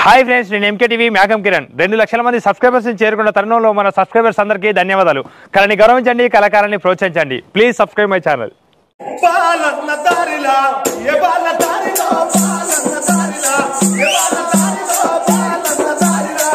Hi friends నేను MK TV మేఘం కిరణ్ రెండు లక్షల మంది సబ్స్క్రైబర్స్ చేరుకున్న తరుణంలో మన సబ్స్క్రైబర్స్ అందరికీ ధన్యవాదాలు కళని గౌరవించండి కళాకారాన్ని ప్రోత్సహించండి ప్లీజ్ సబ్స్క్రైబ్ మై ఛానల్ బాలన్న దారిలా ఏ బాల దారిలా బాలన్న దారిలా ఏ బాల దారిలా బాలన్న దారిలా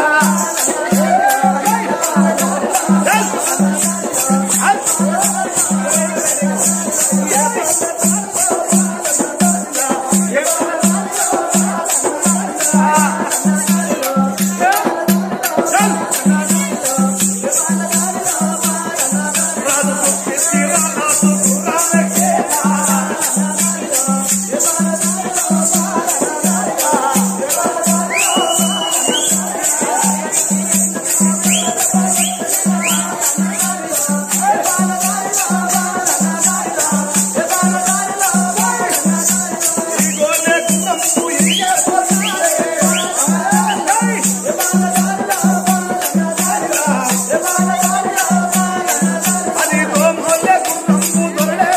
అది గోమోలే గుండంపు దొరడే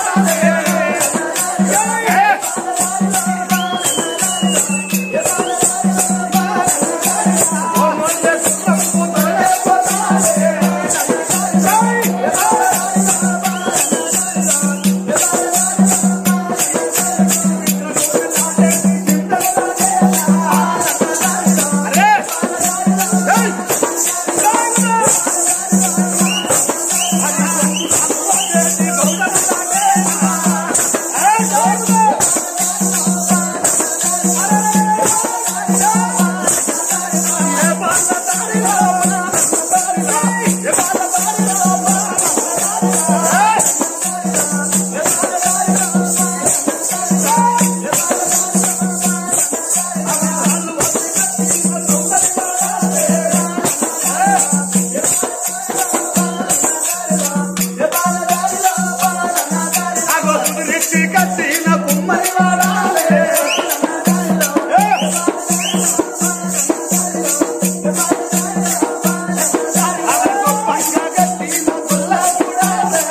గోమోలే గుండంపు దొరడే అగొద్దురిచ్చి కట్టిన కుమ్మరి వాడాలే అదొక పంగ కట్టిన గుల్ల చూడాలే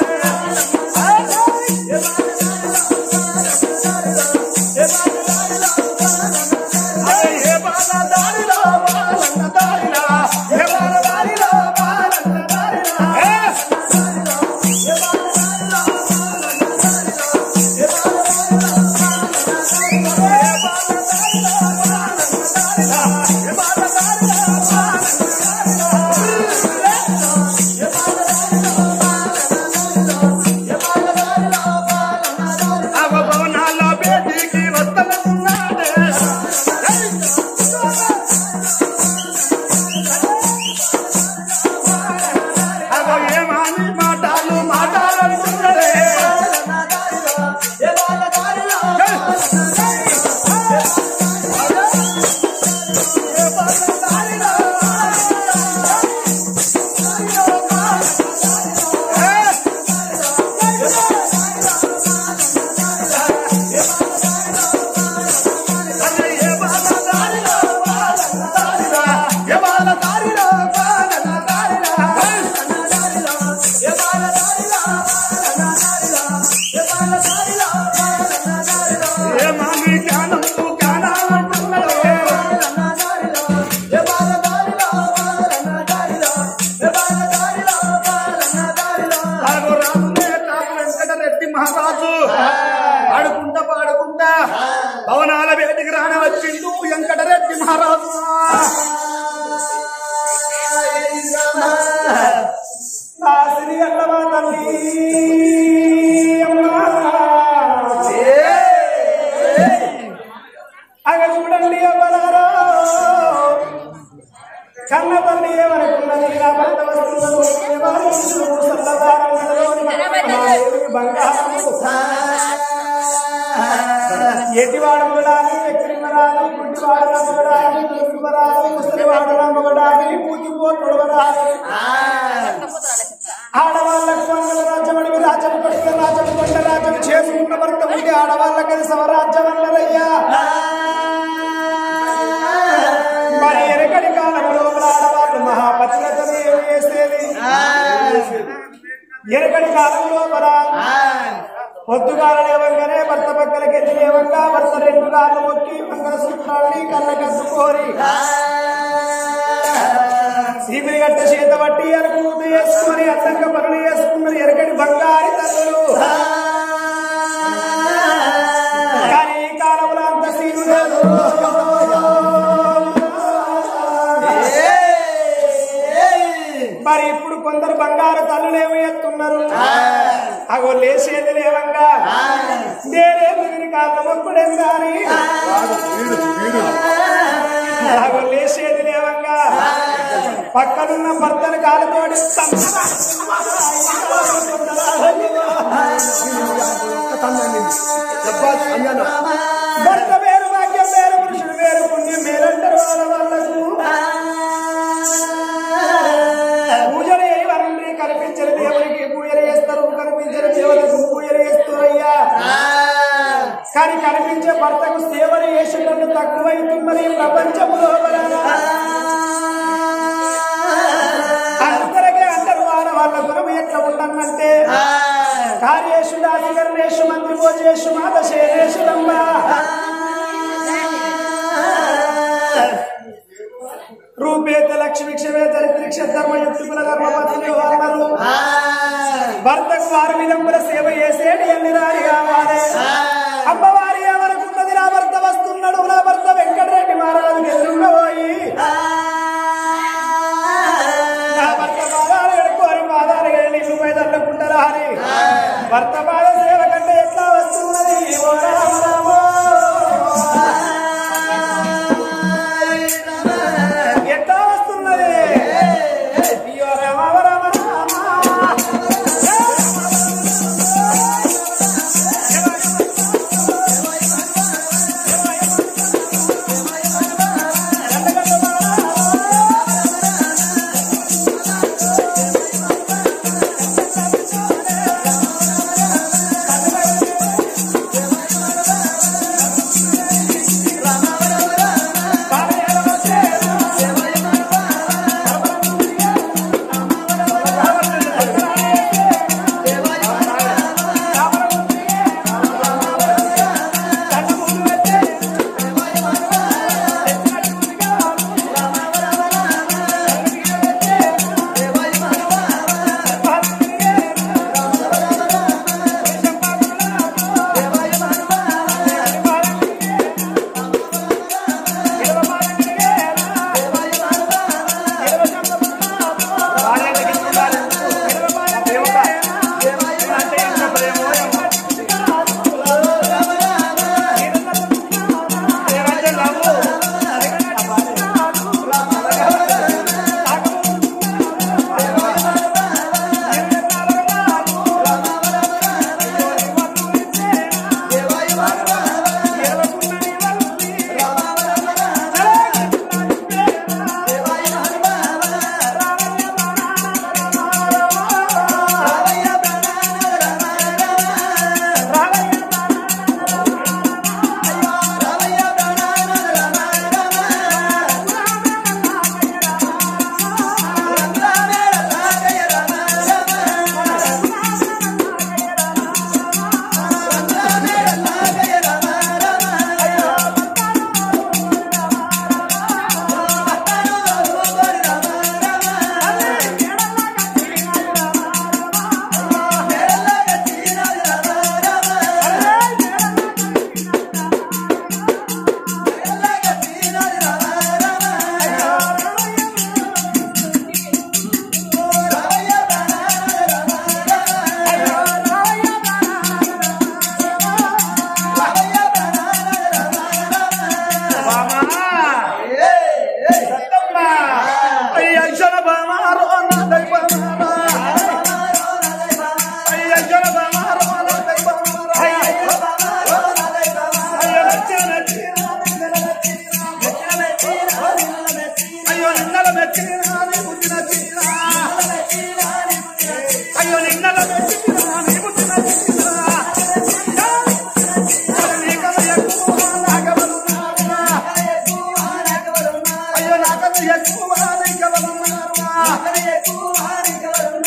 అరే ఏ బాల దారిలో బాలన్న దారిలా ఏ బాల దారిలో బాలన్న దారిలా అవ భవనాల బేటికి వస్తనున్నాడే అవ ఏమాని మాటలు మాట్లాడుతున్నాడే ఏమాని జ్ఞానం జ్ఞానాలంటున్నాడే ఆగో రామునే తాపు వెంకటరెడ్డి మహారాజు ఆడుకుంటా పాడుకుంటా భవనాల వేదికి రాన వచ్చిండు వెంకటరెడ్డి మహారాజు నా సిరి అల్లవా తల్లి అమ్మా. అగ చూడండి ఎవరారో కన్న తల్లి ఎవరకున్నది నా భర్త వస్తున్నదో ఎవరు సల్లదారం నడలోని మహాదేవికి బంగారము ఎటివాడు మొగడాలి ఎక్కడివరాలి గుడ్డివాడు మొగడాలి దుర్గువరాలి ముసలివాడు మొగడాలి పూతిపోటు మొగడాలి ఆడవాళ్ళకు మంగళ రాజ్యం అడిగి రాజ్యం పడితే రాజ్యం కొండ రాజ్యం చేసుకున్న భర్త ఉంటే ఆడవాళ్ళకి స్వరాజ్యం అన్నదయ్యా మరి ఎరకడి కాలంలో ఆడవాళ్ళు మహాపతిలతని ఏమి చేసేది ఎరకడి కాలంలో మన పొద్దుగాల లేవగానే భర్త పక్కలకి ఎదిలేవంగా భర్త రెండు గాళ్ళు మొక్కి మంగళ సూత్రాలని కళ్ళ కట్టుకోరి చీపిరి గట్ట చేత పట్టి అరకు చేసుకొని అద్దంగా పనులు చేసుకున్నది ఎరకటి బంగారి తల్లులు కానీ ఈ కాలంలో అంత సీను లేదు మరి ఇప్పుడు కొందరు బంగారు తల్లులు ఏమి ఎత్తున్నారు అగో లేచేది లేవంగా నేనే మిగిలి కాళ్ళ మొక్కుడేం గాని అగో లేచేది లేవంగా పక్కనున్న భర్తను కాలుతోడి భర్త వేరు భాగ్యం వేరు పురుషుడు వేరు పుణ్యం వేరంటారు వాళ్ళ వాళ్ళకు పూజలు చేయవరండి కనిపించని దేవుడికి పూజలు చేస్తారు కనిపించని దేవులకు పూజలు చేస్తారయ్యా కానీ కనిపించే భర్తకు సేవలు చేసేటట్టు తక్కువైతున్నది ఈ ప్రపంచంలో అందుకరకే అంటారు వాళ్ళ వాళ్ళ గుణం ఎట్లా ఉండనంటే కార్యేషు దాసికరణేషు మంత్రి భోజేషు మాత శేషు రూపేత లక్ష్మి క్షమేత త్రిక్ష ధర్మ యుక్తికుల కర్మపత్ని అన్నారు భర్తకు వారు విధంబుల సేవ చేసేటి ఎన్ని రాని కావాలి అమ్మవారి ఎవరకున్నది నా భర్త వస్తున్నాడు నా భర్త వెంకటరెడ్డి మహారాజు ఎదురుపోయి నా భర్త పాదాలు ఎడుకోని పాదాలు నీళ్లు పై తట్టుకుంటారా అని భర్త పాద సేవ కంటే ఎట్లా వస్తున్నది ఓ రామ రామో. ఎట్లా వస్తున్నది అయ్యో రామ రామ రామ అయ్యో నిన్నల మెచ్చిన పుట్టిన చీర అయ్యో నిన్నల మెచ్చిన పుట్టిన చీర అయ్యో నాకన్నా ఎక్కువ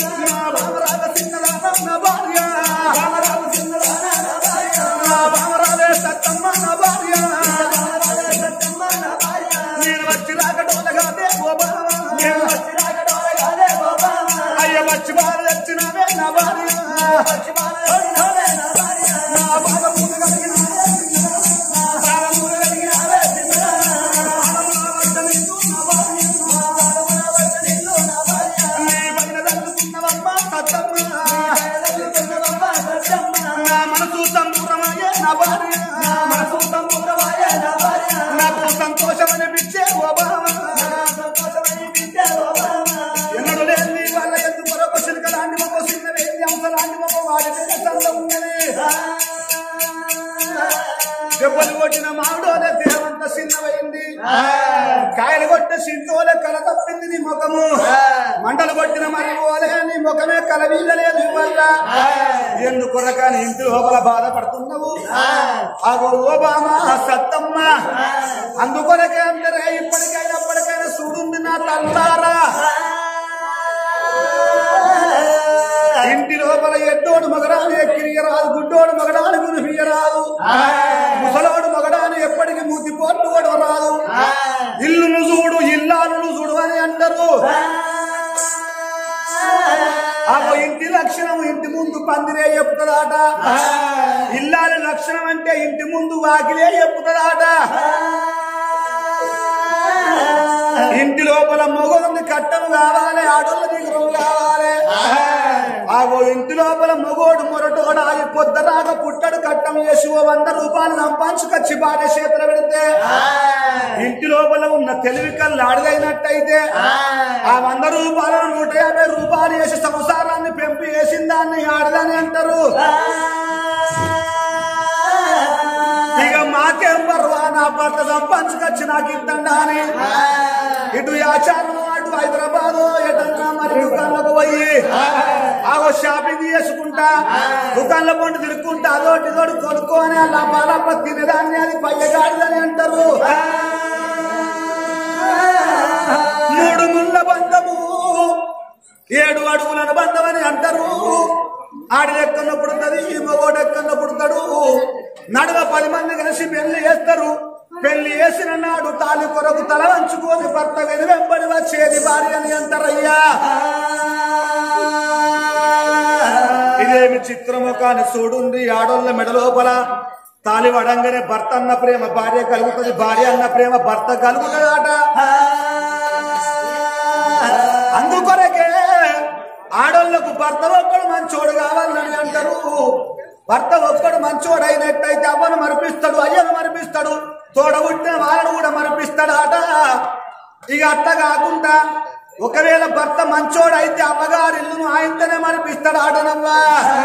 భార్య భార్య వచ్చి రాకటోలగాదే ఓబామా అయ్య వచ్చి బాధ వచ్చినవే నా భార్య నా భాగమును కలిగినవే నా భాగమును కలిగినవే నీ పైన తగ్గుతున్నవమ్మ సత్తమ్మ నా మనసు సంపూర్ణమయ్యే నా భార్య నాకు సంతోషం అనిపించే ఓబామా ఎన్నడూ లేని వాళ్ళ ఎందుకు మరొక చిలుక లాంటి మొక్క చిన్న వేది అంశ లాంటి మొక్క వాడి సంత ఉన్నది దెబ్బలు కొట్టిన మామిడోలే దేవంత చిన్నవైంది కాయలు కొట్టిన సింటోల కల తప్పింది నీ ముఖము మంటలు కొట్టిన మరి ఓలే నీ ముఖమే కలవీలలేదు వల్ల ఎందుకొరకని ఇంటి లోపల బాధపడుతున్నావు అగో ఓబామా సత్తమ్మ అందుకొరకే అందరే ఇప్పటికైనా ఎప్పటికైనా చూడుంది నా తల్లారా ఇంటి లోపల ఎడ్డోడు మగడాను ఎక్కిరియరాదు గుడ్డోడు మగడాను గురిపియరాదు ముసలోడు మగడాను ఎప్పటికి మూతిపోటు రాదు ఇల్లును చూడు ఇల్లాలను చూడు అని అంటారు ఆ ఇంటి లక్షణం ఇంటి ముందు పందిరే చెప్తుందాట ఇల్లాలి లక్షణం అంటే ఇంటి ముందు వాకిలే చెప్తుందాట ఇంటి లోపల మొగలుంది కట్టం కావాలి ఆడోళ్ళ దిగురం కావాలి ఆగో ఇంటి లోపల మొగోడు మొరటోడు ఆగి పొద్దురాక పుట్టడు కట్టం చేసి ఓ వంద రూపాయలు సంపాదించుకొచ్చి భార్య చేతులు పెడితే ఇంటి లోపల ఉన్న తెలివి కళ్ళు ఆడదైనట్టయితే ఆ వంద రూపాయలను నూట యాభై రూపాయలు వేసి సంసారాన్ని పెంపి వేసిన దాన్ని ఆడదని అంటారు ఇక మాకేం పర్వా నా భర్త సంపాదించుకొచ్చి నాకు ఇద్దండా అని ఇటు ఆచారం అటు హైదరాబాద్ ఎటన్నా మరి దుకాణంలోకి పోయి ఆగో షాపింగ్ చేసుకుంటా దుకాణంలో పండు తిరుక్కుంటా అదోటి ఇదోటి కొనుక్కొని అలా పాలప్ప తినేదాన్ని అది పయ్యగాడిదని అంటారు మూడు ముళ్ళ బంధము ఏడు అడుగుల బంధం అని అంటారు ఆడి ఎక్కన్న పుడుతుంది ఈ మగోడు ఎక్కన్న పుడతాడు నడుమ పది మంది కలిసి పెళ్లి చేస్తారు పెళ్లి చేసిన నాడు తాలి కొరకు తల వంచుకొని భర్త వెను వెంబడి వచ్చేది భార్య అని అంటారయ్యా ఇదేమి చిత్రము కాని చూడుంది ఆడోళ్ళ మెడ లోపల తాలి వడంగానే భర్త అన్న ప్రేమ భార్య కలుగుతుంది భార్య అన్న ప్రేమ భర్త కలుగుతుందట అందుకొరకే ఆడోళ్లకు భర్త ఒక్కడు మంచోడు కావాలని అంటారు భర్త ఒక్కడు మంచోడు అయినట్టయితే అవ్వను మరిపిస్తాడు అయ్యను మరిపిస్తాడు తోడ పుట్టిన వాళ్ళను కూడా మరిపిస్తాడు ఆట ఇక అట్ట కాకుండా ఒకవేళ భర్త మంచోడు అయితే అమ్మగారి ఇల్లును ఆయనతోనే మరిపిస్తాడు ఆటనవ్వా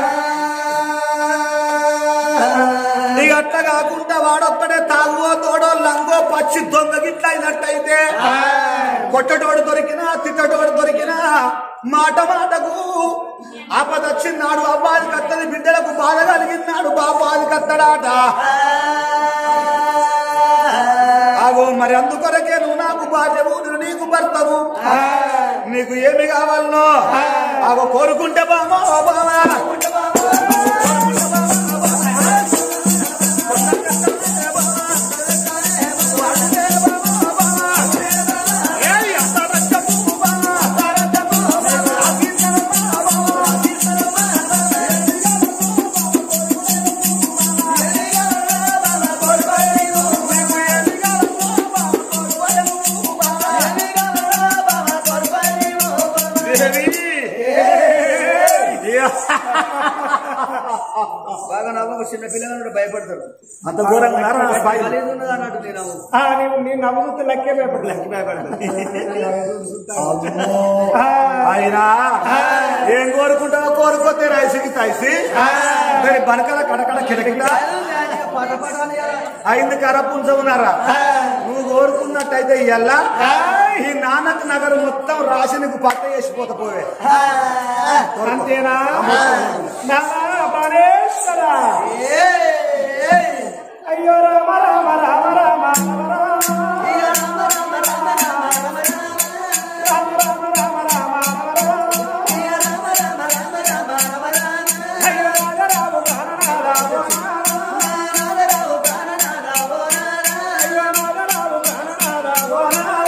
ఇక అట్ట కాకుండా వాడొక్కడే తాగువో తోడో లంగో పచ్చి దొంగ గిట్ల అయినట్టయితే కొట్టటోడు దొరికినా తిట్టటోడు దొరికినా మాట మాటకు ఆపద వచ్చినాడు అబ్బాది కత్తది బిడ్డలకు బాధ కలిగినాడు బాబాది కత్తడాట ఆగో మరి అందుకొరకే నువ్వు నాకు బాధ్యము నువ్వు నీకు భర్తవు నీకు ఏమి కావాలనో ఆగో కోరుకుంటే బామో బామా బాగా నవ్వు చిన్న పిల్లలు భయపడతారు అంత ఘోరంగా ఉన్నారా నా స్థాయి? ఆ, నీవు నీ నవ్వుతూ లక్కే భయపడలే ఆయన ఏం కోరుకుంటావో కోరుకోతే రైసికి తాయిసి దాని బనకల కడకడ కిడకిట అయింది కరపుంచమున్నారా నువ్వు కోరుకున్నట్టయితే ఇయ్యాల ఈ నానక్ నగర్ మొత్తం రాసి నీకు పట్ట చేసిపోతా పోవే అంతేనా నా పరేశ్వర అయ్యో రామ రామ రామ రామ రామ రామ రామ రామ రామ రామ అయ్యో రామ రామ రామ రామ అయ్యో రామ రామ రామ రామ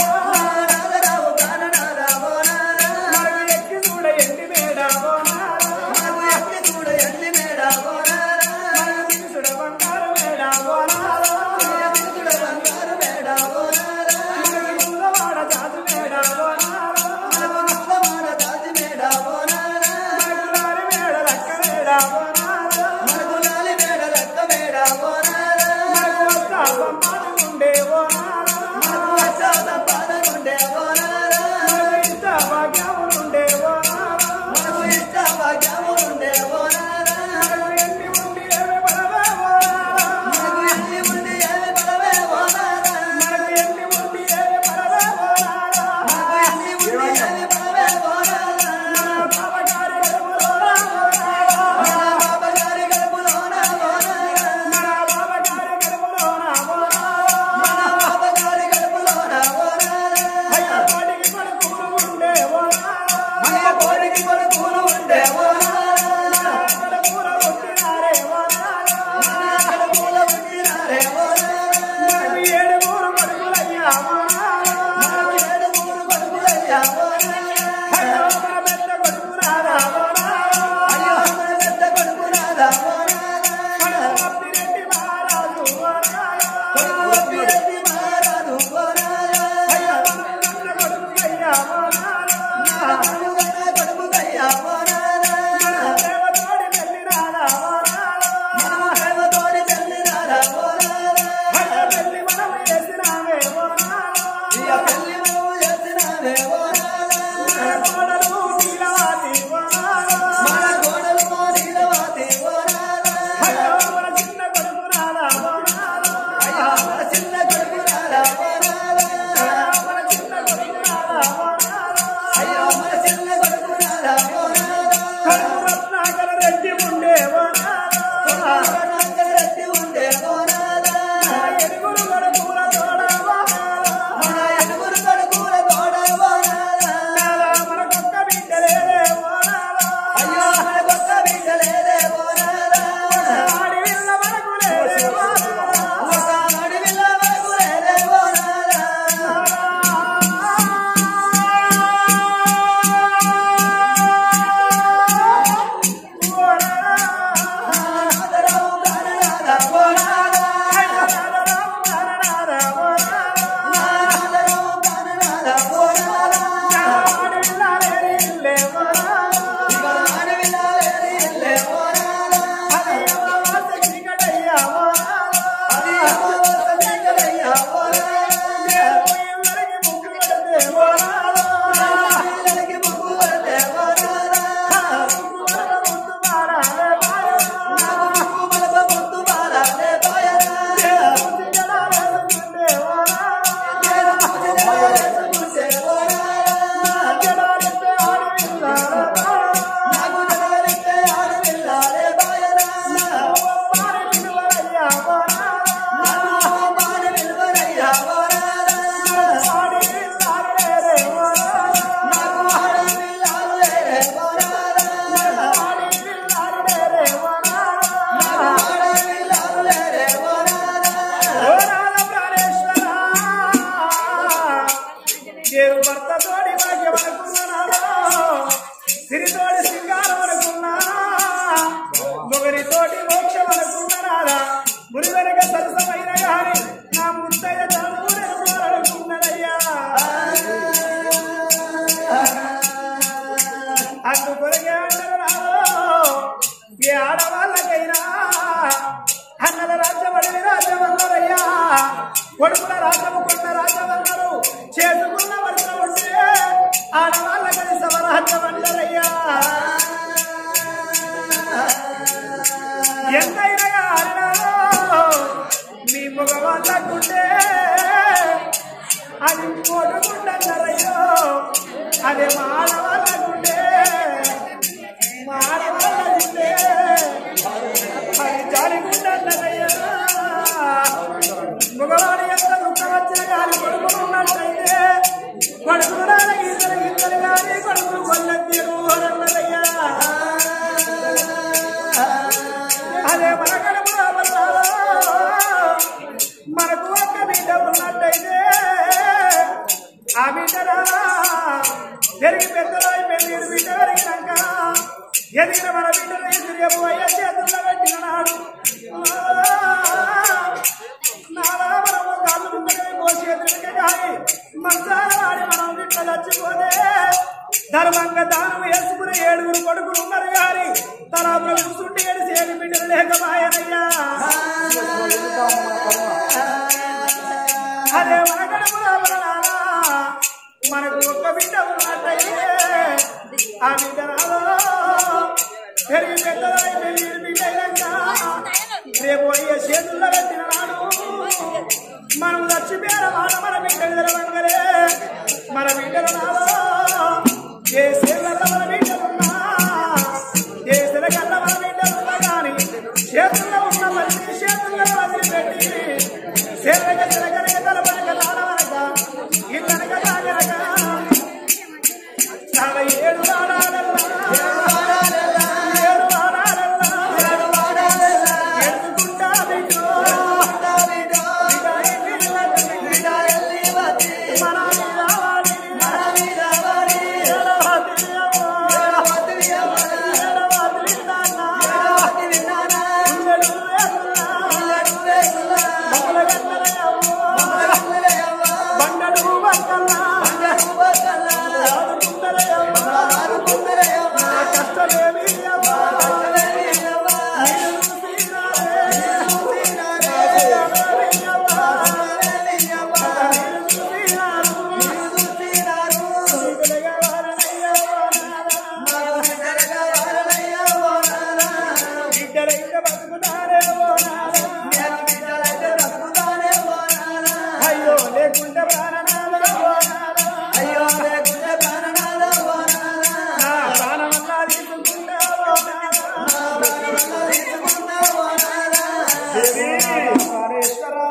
జనాలిస్తే ఆడవిల్లారా పారి పిలువరయ్యా ఆడి విల్లారలేరే ఆడి విల్లారలేరే ఓ రాధ ప్రాణేశ్వర దేవు భర్త తోడి భాగ్యం అనుకున్నాను సిరితోడి సింగారం అనుకున్నా మొగరి తోటి మోక్షం అనుకున్నారా మురి వెనక సరసమైన గాని నా ముత్తయ్య అనుకున్నదయ్యా అందుకొరకే అంటారు ఏ ఆడవాళ్ళకైనా అన్నల రాజ్యమడిని రాజ్యమన్నారయ్యా కొడుకుల రాజ్యము కొన్న రాజ్యమన్నారు చేసుకున్న వర్ష ఉంటే ఆడవాళ్ళకని సమరాజ్యం అంటారయ్యా ఎంతైనా ఆడినారో మీ మగవాళ్ళకుంటే అది కొడుకుంటారయ్యో అదే మాడవాళ్ళకుంటే మాడవాళ్ళకుంటే అది జాలిగుండాలయ్యా మగవాడి ఎంత దుఃఖం వచ్చిన కానీ కొడుకులు ఉన్నట్టయితే కొడుకులు నాలుగు ఇద్దరు ఇద్దరు కానీ కొడుకులు కొల్లెత్తిరు అన్నయ్యా అదే మన కడుపు లోపల మనకు ఒక్క బిడ్డ ఉన్నట్టయితే ఆ బిడ్డ పెరిగి పెద్దరాయి పెరిగి బిడ్డ పెరిగినాక ఎదిగిన మన బిడ్డలు ఎదురేమో అయ్యా చేతుల్లో పెట్టిన నాడు నాలా మనము కాళ్ళు ముందరే మోసి ఎదురుగా కానీ మంచాల వాడి మనం బిడ్డ చచ్చిపోతే ధర్మంగా దానం వేసుకుని ఏడుగురు కొడుకులు ఉన్నారు కానీ తన ప్రభు చుట్టి ఏడు ఏడు బిడ్డలు లేకమాయనయ్యా అదే మన కడుపులో నానా మనకు ఒక్క బిడ్డ ఉన్నట్టయితే ఆ బిడ్డ రాదో పెరిగి పెద్దదాయి పెరిగి బిడ్డ అయినాక రేపు అయ్యే చేతుల్లో పెట్టిన నాడు మనం చచ్చిపోయిన మాట మన బిడ్డలు తెలవంగలే మన బిడ్డలు నాదో ఏ సేవల మన బిడ్డలున్నా ఏ సెలగల్ల మన బిడ్డలున్నా కానీ చేతుల్లో ఉన్న మనిషి చేతుల్లో వదిలిపెట్టి సేవక సెలగనక తలపనక నాడవనక ఇల్లనక తాగనక నలభై ఏడు వాడాలన్నా ఏడు వాడాలన్నా ఎత్తుకుంటా బిడ్డో అయ్యో లేకుంటే ప్రాణనాథ అయ్యో లేకుంటే ప్రాణనాథ ఓ నాథ. నా ప్రాణమన్నా తీసుకుంటే ఓ నాథ. తీసుకున్నా ఓ నాథ. దేవి, పరమేశ్వరా